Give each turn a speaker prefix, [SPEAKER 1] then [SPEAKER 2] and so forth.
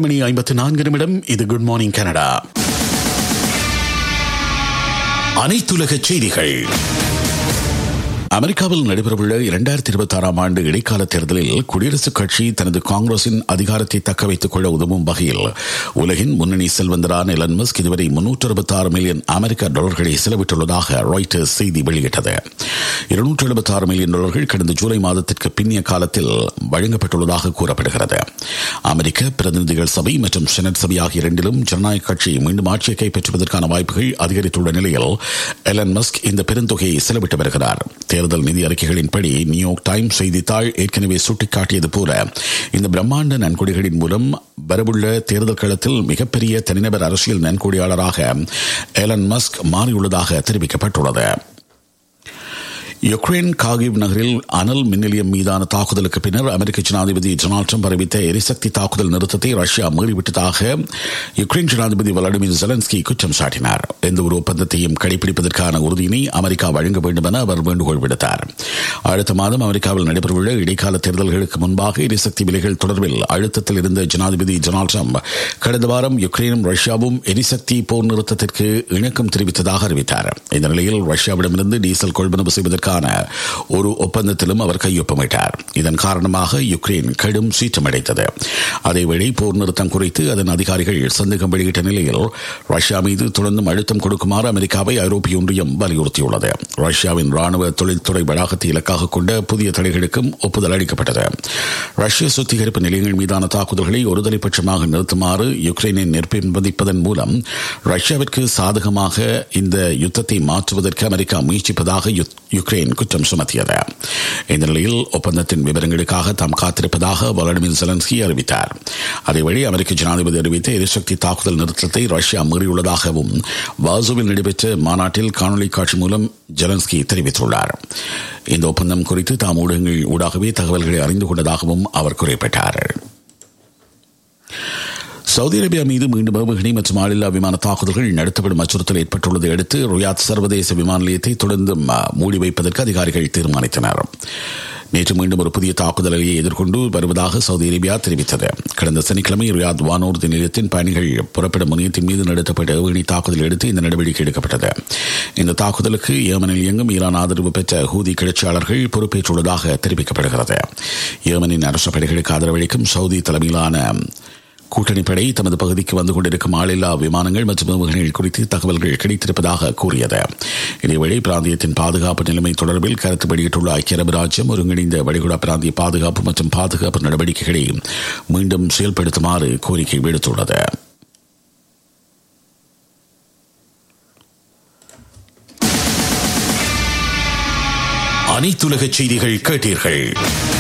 [SPEAKER 1] மணி ஐம்பத்தி நான்கு நிமிடம் இது குட் மார்னிங் கனடா அனைத்துலக செய்திகள் அமெரிக்காவில் நடைபெறவுள்ள இரண்டாயிரத்தி இருபத்தி ஆறாம் ஆண்டு இடைக்கால தேர்தலில் குடியரசுக் கட்சி தனது காங்கிரசின் அதிகாரத்தை தக்க வைத்துக் கொள்ள உதவும் வகையில் உலகின் முன்னணி செல்வந்தரான எலன் மஸ்க் இதுவரை முன்னூற்று அறுபத்தி ஆறு மில்லியன் அமெரிக்க டாலர்களை செலவிட்டுள்ளதாக ராய்டர்ஸ் செய்தி வெளியிட்டது இருநூற்று எழுபத்தி ஆறு மில்லியன் டாலர்கள் கடந்த ஜூலை மாதத்திற்கு பின்னிய காலத்தில் வழங்கப்பட்டுள்ளதாக கூறப்படுகிறது அமெரிக்க பிரதிநிதிகள் சபை மற்றும் செனட் சபை ஆகிய இரண்டிலும் ஜனநாயக கட்சி மீண்டும் ஆட்சியை கைப்பற்றுவதற்கான வாய்ப்புகள் அதிகரித்துள்ள நிலையில் எலன் மஸ்க் இந்த பெருந்தொகையை செலவிட்டு வருகிறார் தேர்தல் நிதி அறிக்கைகளின்படி நியூயார்க் டைம்ஸ் செய்தித்தாள் ஏற்கனவே சுட்டிக்காட்டியது போல இந்த பிரம்மாண்ட நன்கொடைகளின் மூலம் வரவுள்ள தேர்தல் களத்தில் மிகப்பெரிய தனிநபர் அரசியல் நன்கொடையாளராக எலன் மஸ்க் மாறியுள்ளதாக தெரிவிக்கப்பட்டுள்ளது யுக்ரைன் காகிவ் நகரில் அனல் மின் நிலையம் மீதான தாக்குதலுக்கு பின்னர் அமெரிக்க ஜனாதிபதி டொனால்டு ட்ரம்ப் அறிவித்த எரிசக்தி தாக்குதல் நிறுத்தத்தை ரஷ்யா மீறிவிட்டதாக யுக்ரைன் ஜனாதிபதி வலாடிமிர் ஜெலன்ஸ்கி குற்றம் சாட்டினார் எந்த ஒரு ஒப்பந்தத்தையும் கடைபிடிப்பதற்கான உறுதியினை அமெரிக்கா வழங்க வேண்டும் என அவர் வேண்டுகோள் விடுத்தார் அடுத்த மாதம் அமெரிக்காவில் நடைபெறவுள்ள இடைக்கால தேர்தல்களுக்கு முன்பாக எரிசக்தி விலைகள் தொடர்பில் அழுத்தத்தில் இருந்த ஜனாதிபதி டொனால்டு ட்ரம்ப் கடந்த வாரம் யுக்ரைனும் ரஷ்யாவும் எரிசக்தி போர் நிறுத்தத்திற்கு இணக்கம் தெரிவித்ததாக அறிவித்தார் இந்த நிலையில் ரஷ்யாவிடமிருந்து டீசல் கொள்வனவு செய்வதற்கு செய்வதற்கான ஒரு ஒப்பந்தத்திலும் அவர் கையொப்பமிட்டார் இதன் காரணமாக யுக்ரைன் கடும் சீற்றமடைந்தது அதேவேளை போர் நிறுத்தம் குறித்து அதன் அதிகாரிகள் சந்தேகம் வெளியிட்ட நிலையில் ரஷ்யா மீது தொடர்ந்தும் அழுத்தம் கொடுக்குமாறு அமெரிக்காவை ஐரோப்பிய ஒன்றியம் வலியுறுத்தியுள்ளது ரஷ்யாவின் ராணுவ தொழில்துறை வளாகத்தை இலக்காக கொண்ட புதிய தடைகளுக்கும் ஒப்புதல் அளிக்கப்பட்டது ரஷ்ய சுத்திகரிப்பு நிலையங்கள் மீதான தாக்குதல்களை ஒருதலைபட்சமாக நிறுத்துமாறு யுக்ரைனை நிர்பந்திப்பதன் மூலம் ரஷ்யாவிற்கு சாதகமாக இந்த யுத்தத்தை மாற்றுவதற்கு அமெரிக்கா முயற்சிப்பதாக யுக்ரைன் குற்றம் சுமத்தியது இந்த நிலையில் ஒப்பந்தத்தின் விவரங்களுக்காக தாம் காத்திருப்பதாக வளாடிமிர் ஜெலன்ஸ்கி அறிவித்தார் அதேவழி அமெரிக்க ஜனாதிபதி அறிவித்த எரிசக்தி தாக்குதல் நிறுத்தத்தை ரஷ்யா மீறியுள்ளதாகவும் வாசுவில் நடைபெற்ற மாநாட்டில் காணொலி காட்சி மூலம் ஜெலன்ஸ்கி தெரிவித்துள்ளார் இந்த ஒப்பந்தம் குறித்து தாம் ஊடகங்கள் ஊடாகவே தகவல்களை அறிந்து கொண்டதாகவும் அவர் குறிப்பிட்டார் சவுதி அரேபியா மீது மீண்டும் ஏவுகணை மற்றும் ஆளில்லா விமான தாக்குதல்கள் நடத்தப்படும் அச்சுறுத்தல் ஏற்பட்டுள்ளதை அடுத்து ரியாத் சர்வதேச விமான நிலையத்தை தொடர்ந்து மூடி வைப்பதற்கு அதிகாரிகள் தீர்மானித்தனர் நேற்று மீண்டும் ஒரு புதிய தாக்குதலை எதிர்கொண்டு வருவதாக சவுதி அரேபியா தெரிவித்தது கடந்த சனிக்கிழமை ரியாத் வானூர்தி நிலையத்தின் பயணிகள் புறப்படும் முனையத்தின் மீது நடத்தப்பட்ட ஏவுகணை தாக்குதல் எடுத்து இந்த நடவடிக்கை எடுக்கப்பட்டது இந்த தாக்குதலுக்கு ஏமனில் இயங்கும் ஈரான் ஆதரவு பெற்ற ஹூதி கிளர்ச்சியாளர்கள் பொறுப்பேற்றுள்ளதாக தெரிவிக்கப்படுகிறது ஏமனின் அரசு படைகளுக்கு ஆதரவளிக்கும் சவுதி தலைமையிலான கூட்டணிப்படை தமது பகுதிக்கு வந்து கொண்டிருக்கும் ஆளில்லா விமானங்கள் மற்றும் ஏவுகணைகள் குறித்து தகவல்கள் கிடைத்திருப்பதாக கூறியது இதேவேளை பிராந்தியத்தின் பாதுகாப்பு நிலைமை தொடர்பில் கருத்து வெளியிட்டுள்ள ஐக்கிய அரபு ராஜ்யம் ஒருங்கிணைந்த வளைகுடா பிராந்திய பாதுகாப்பு மற்றும் பாதுகாப்பு நடவடிக்கைகளை மீண்டும் செயல்படுத்துமாறு கோரிக்கை விடுத்துள்ளது அனைத்துலக செய்திகள் கேட்டீர்கள்